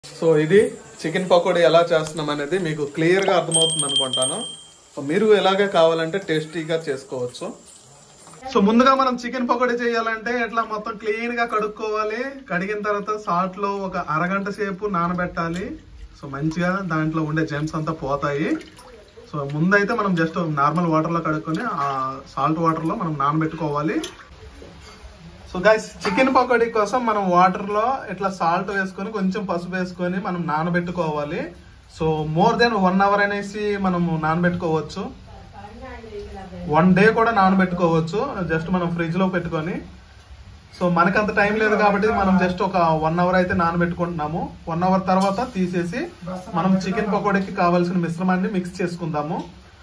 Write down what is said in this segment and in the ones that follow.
so ఇది chicken pakodi ఎలా చేస్తున్నాం అనేది మీకు క్లియర్గా అర్థమవుతుంది అనుకుంటాను సో మీరు ఎలాగే కావాలంటే టేస్టీగా చేసుకోవచ్చు సో ముందుగా మనం చికెన్ పకోడీ చేయాలంటే ఇట్లా మొత్తం క్లీన్ గా కడుక్కోవాలి కడిగిన తర్వాత సాల్ట్ లో ఒక అరగంట సేపు నానబెట్టాలి సో మంచిగా దాంట్లో ఉండే జెమ్స్ అంతా పోతాయి సో ముందైతే మనం జస్ట్ నార్మల్ వాటర్ లో కడుక్కొని ఆ సాల్ట్ వాటర్ లో మనం నానబెట్టుకోవాలి సో గైస్ చికెన్ పకోడీ కోసం మనం వాటర్ లో ఇట్లా సాల్ట్ వేసుకొని కొంచెం పసుపు వేసుకొని మనం నానబెట్టుకోవాలి so more than one hour అనేసి మనం నానబెట్టుకోవచ్చు వన్ డే కూడా నానబెట్టుకోవచ్చు జస్ట్ మనం ఫ్రిడ్జ్ లో పెట్టుకొని సో మనకి అంత టైం లేదు కాబట్టి మనం జస్ట్ ఒక వన్ అవర్ అయితే నానబెట్టుకుంటున్నాము వన్ అవర్ తర్వాత తీసేసి మనం చికెన్ పకోడీకి కావాల్సిన మిశ్రమాన్ని మిక్స్ చేసుకుందాము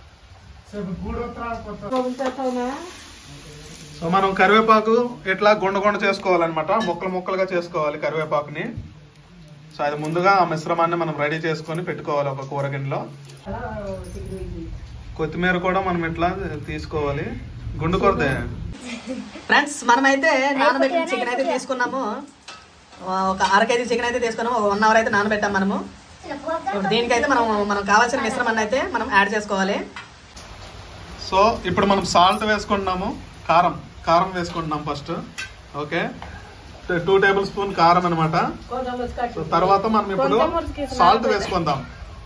సో మనం కరివేపాకు ఇట్లా గుండ గుండ చేసుకోవాలన్నమాట ముక్కలు ముక్కలుగా చేసుకోవాలి కరివేపాకుని సో అది ముందుగా ఆ మిశ్రమాన్ని మనం రెడీ చేసుకొని పెట్టుకోవాలి ఒక కూర గిన్నెలో కొత్తిమీర కూడా మనం ఇట్లా తీసుకోవాలి గుండు కొరదే ఫ్రెండ్స్ మనమైతే నానబెట్టిన చికెన్ అయితే తీసుకున్నాము ఒక అర కేజీ చికెన్ అయితే తీసుకున్నాము ఒక వన్ అవర్ అయితే నానబెట్టాం మనము ఇప్పుడు దీనికైతే మనం మనం కావాల్సిన మిశ్రమాన్ని అయితే మనం యాడ్ చేసుకోవాలి సో ఇప్పుడు మనం సాల్ట్ వేసుకుంటున్నాము కారం కారం వేసుకుంటున్నాం first okay two tablespoon కారం అనమాట సో తర్వాత మనం ఇప్పుడు సాల్ట్ వేసుకుందాం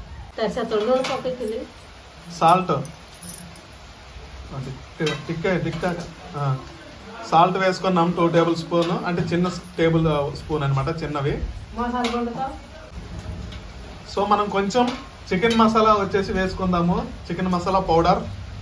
సాల్ట్ టిక్క టిక్క సాల్ట్ వేసుకున్నాం టూ టేబుల్ స్పూన్ అంటే చిన్న టేబుల్ స్పూన్ అన్నమాట చిన్నవి సో మనం కొంచెం చికెన్ మసాలా వచ్చేసి వేసుకుందాము chicken masala powder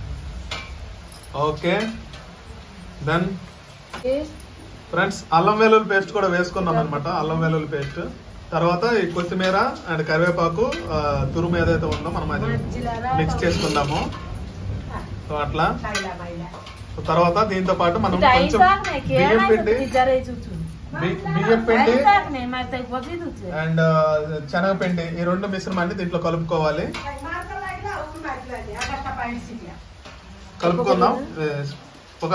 okay then friends అల్లం వెల్లుల్లి పేస్ట్ కూడా వేసుకున్నాం అనమాట అల్లం వెల్లుల్లి పేస్ట్ తర్వాత ఈ కొత్తిమీర అండ్ కరివేపాకు ఆ, తురుము ఏదైతే ఉందో మనం అది మిక్స్ చేసుకుందాము సో అట్లా సో తర్వాత దీంతో పాటు మనం కొంచెం బియ్యం పిండి బి- బియ్యం పిండి అండ్ శనగపిండి ఈ రెండు మిశ్రమాన్ని దీంట్లో కలుపుకోవాలి కలుపుకుందాం ఏ, ఒక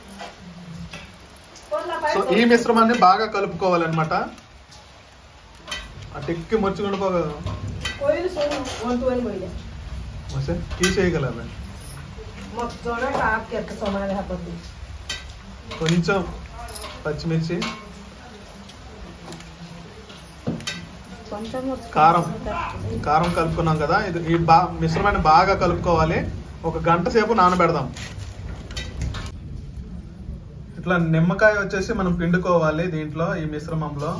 సో ఈ మిశ్రమాన్ని బాగా కలుపుకోవాలన్నమాట ఆ టిక్కి ముచ్చుకుండిపో తీసేయగలవే కొంచెం పచ్చిమిర్చి కారం కారం కలుపుకున్నాం కదా ఇది ఈ బా మిశ్రమాన్ని బాగా కలుపుకోవాలి ఒక గంట సేపు నానబెడదాం ఇట్లా నిమ్మకాయ వచ్చేసి మనం పిండుకోవాలి దీంట్లో ఈ మిశ్రమంలో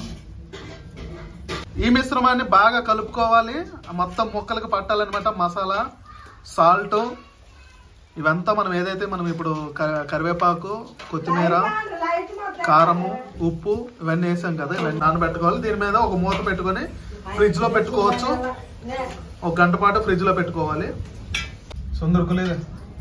ఈ మిశ్రమాన్ని బాగా కలుపుకోవాలి మొత్తం ముక్కలకు పట్టాలన్నమాట మసాలా సాల్ట్ ఇవంతా మనం ఏదైతే మనం ఇప్పుడు క- కరివేపాకు కొత్తిమీర కారము ఉప్పు ఇవన్నీ వేసాం కదా ఇవన్నీ నానబెట్టుకోవాలి దీని మీద ఒక మూత పెట్టుకొని ఫ్రిడ్జ్ లో పెట్టుకోవచ్చు ఒక గంట పాటు ఫ్రిడ్జ్ లో పెట్టుకోవాలి సుందరకులేదు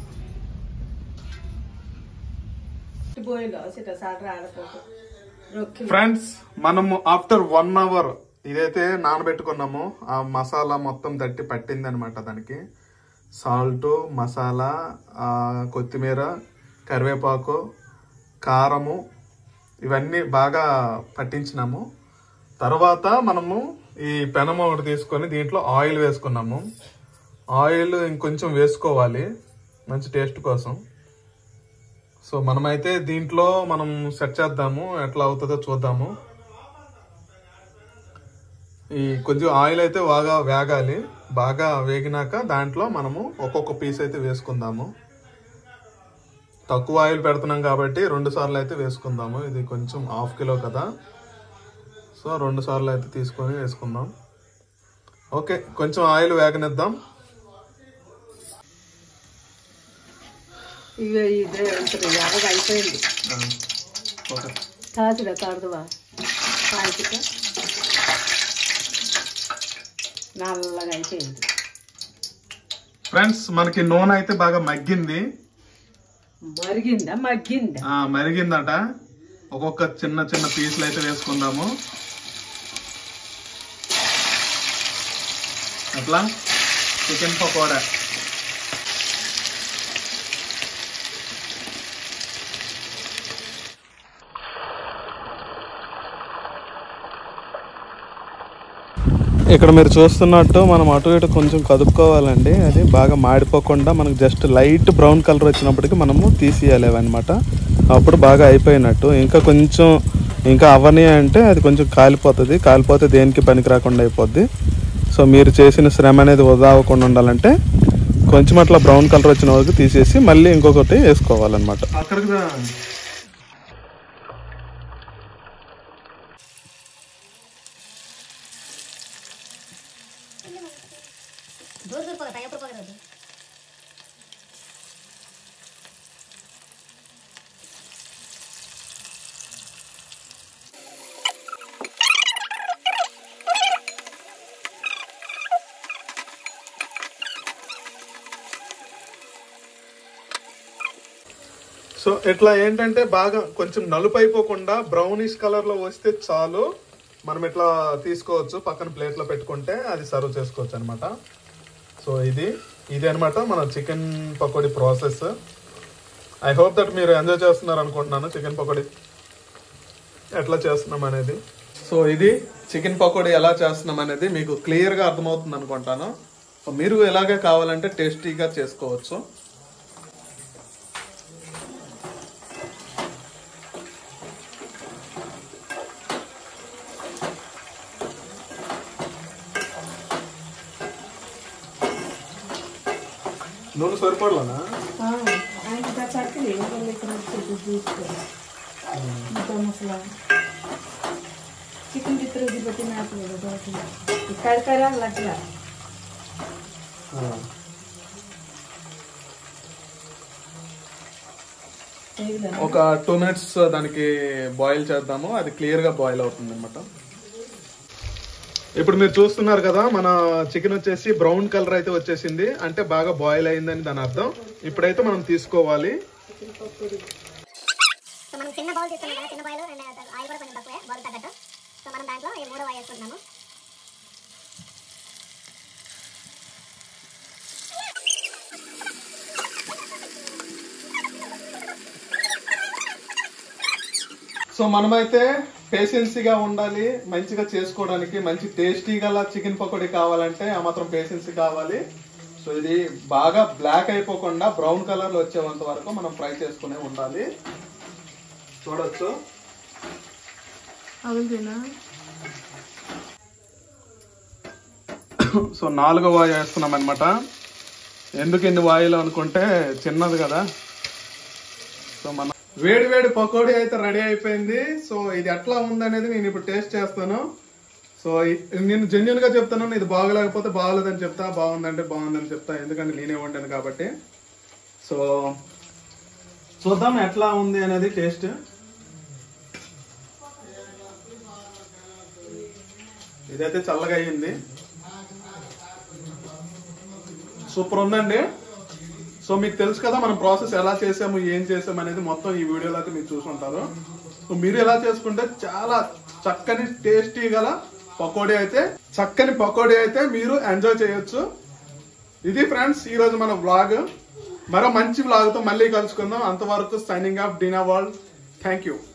ఫ్రెండ్స్ మనము ఆఫ్టర్ వన్ అవర్ ఇదైతే నానబెట్టుకున్నాము ఆ మసాలా మొత్తం తట్టి పట్టింది అనమాట దానికి సాల్ట్ మసాలా ఆ, కొత్తిమీర కరివేపాకు కారము ఇవన్నీ బాగా పట్టించినాము తర్వాత మనము ఈ పెనం ఒకటి తీసుకొని దీంట్లో ఆయిల్ వేసుకున్నాము ఆయిల్ ఇంకొంచెం వేసుకోవాలి మంచి టేస్ట్ కోసం సో మనమైతే దీంట్లో మనం సెట్ చేద్దాము ఎట్లా అవుతుందో చూద్దాము ఈ కొంచెం ఆయిల్ అయితే బాగా వేగాలి బాగా వేగినాక దాంట్లో మనము ఒక్కొక్క పీస్ అయితే వేసుకుందాము తక్కువ ఆయిల్ పెడుతున్నాం కాబట్టి రెండు సార్లు అయితే వేసుకుందాము ఇది కొంచెం హాఫ్ కిలో కదా సో రెండు సార్లు అయితే తీసుకొని వేసుకుందాం ఓకే కొంచెం ఆయిల్ వేగనిద్దాం ఇవే ఇదే ఉంటుంది యాభై అయిపోయింది ఆ, ఓకే కాదురా కాదువా పాయసిక నల్లగా అయిపోయింది ఫ్రెండ్స్ మనకి నూనె అయితే బాగా మగ్గింది మరిగిందా మగ్గిందా ఆ మరిగిందట ఒక్కొక్క చిన్న చిన్న పీసులు అయితే వేసుకుందాము అట్లా చికెన్ పకోడా ఇక్కడ మీరు చూస్తున్నట్టు మనం అటు ఇటు కొంచెం కదుపుకోవాలండి అది బాగా మాడిపోకుండా మనకు జస్ట్ లైట్ బ్రౌన్ కలర్ వచ్చినప్పటికి మనము తీసేయాలి అనమాట అప్పుడు బాగా అయిపోయినట్టు ఇంకా కొంచెం ఇంకా అవ్వని అంటే అది కొంచెం కాలిపోతుంది కాలిపోతే దేనికి పనికి రాకుండా అయిపోద్ది సో మీరు చేసిన శ్రమ అనేది వృధా అవ్వకుండా ఉండాలంటే కొంచెం అట్లా బ్రౌన్ కలర్ వచ్చిన వరకు తీసేసి మళ్ళీ ఇంకొకటి వేసుకోవాలన్నమాట అక్కడికి దూర దూర పోగ ఎప్పుడు పోగలదు సో ఇట్లా ఏంటంటే బాగా కొంచెం నలుపు అయిపోకుండా బ్రౌనిష్ కలర్ లో వస్తే చాలు మనం ఇట్లా తీసుకోవచ్చు పక్కన ప్లేట్ లో పెట్టుకుంటే అది సర్వ్ చేసుకోవచ్చు అనమాట సో ఇది ఇది అనమాట మన chicken pakodi process I hope that మీరు ఎంజాయ్ చేస్తున్నారు అనుకుంటున్నాను చికెన్ పకోడీ ఎట్లా చేస్తున్నాం అనేది సో ఇది చికెన్ పకోడీ ఎలా చేస్తున్నాం అనేది మీకు క్లియర్ గా అర్థమవుతుంది అనుకుంటాను సో మీరు ఎలాగే కావాలంటే టేస్టీగా చేసుకోవచ్చు నూనె సరిపడలేనా ఇంకా చక్కలే వాళ్ళు ఇక్కడ చూసుకోవాలి ఇంకా మసలా చికెన్ చిత్ర బట్టి మేపలేదు దోశలు ఇక్కడ కర్రీ అట్లా ఒక టూ మినిట్స్ దానికి బాయిల్ చేద్దాము అది క్లియర్ గా బాయిల్ అవుతుంది అనమాట ఇప్పుడు మీరు చూస్తున్నారు కదా మన చికెన్ వచ్చేసి బ్రౌన్ కలర్ అయితే వచ్చేసింది అంటే బాగా బాయిల్ అయిందని దాని అర్థం ఇప్పుడైతే మనం తీసుకోవాలి సో మనం చిన్న బౌల్ తీసుకున్నాం కదా చిన్న బాయిల్ అండ్ ఆయిల్ కూడా కొంచెం తక్కువే బౌల్ తగ్గట్టు సో మనం దాంట్లో ఈ మూడో వాయి వేసుకుంటున్నాము సో మనమైతే పేషెన్సీగా ఉండాలి మంచిగా చేసుకోవడానికి మంచి టేస్టీ గల చికెన్ పకోడీ కావాలంటే ఆ మాత్రం పేషెన్సీ కావాలి సో ఇది బాగా బ్లాక్ అయిపోకుండా బ్రౌన్ కలర్ లో వచ్చేంత వరకు మనం ఫ్రై చేసుకునే ఉండాలి చూడొచ్చు అవునా సో నాలుగో వాయి వేస్తున్నాం అనమాట ఎందుకు ఎన్ని వాయిలు అనుకుంటే చిన్నది కదా సో మన వేడి వేడి పకోడీ అయితే రెడీ అయిపోయింది సో ఇది ఎట్లా ఉందనేది నేను ఇప్పుడు టేస్ట్ చేస్తాను సో ఇ- నేను జెన్యున్ గా చెప్తాను ఇది బాగలేకపోతే బాగలేదని చెప్తా బాగుందంటే బాగుందని చెప్తా ఎందుకంటే నేనే వండాను కాబట్టి సో చూద్దాం ఎట్లా ఉంది అనేది టేస్ట్ ఇదైతే చల్లగా అయ్యింది సూపర్ ఉందండి సో మీకు తెలుసు కదా మనం ప్రాసెస్ ఎలా చేసాము ఏం చేసాము అనేది మొత్తం ఈ వీడియోలో అయితే మీరు చూసుంటారు సో మీరు ఎలా చేసుకుంటే చాలా చక్కని టేస్టీ గల పకోడీ అయితే చక్కని పకోడీ అయితే మీరు ఎంజాయ్ చేయొచ్చు ఇది ఫ్రెండ్స్ ఈ రోజు మన వ్లాగ్ మరో మంచి వ్లాగ్ తో మళ్ళీ కలుసుకుందాం అంతవరకు సైనింగ్ ఆఫ్ డినా వరల్డ్ థ్యాంక్ యూ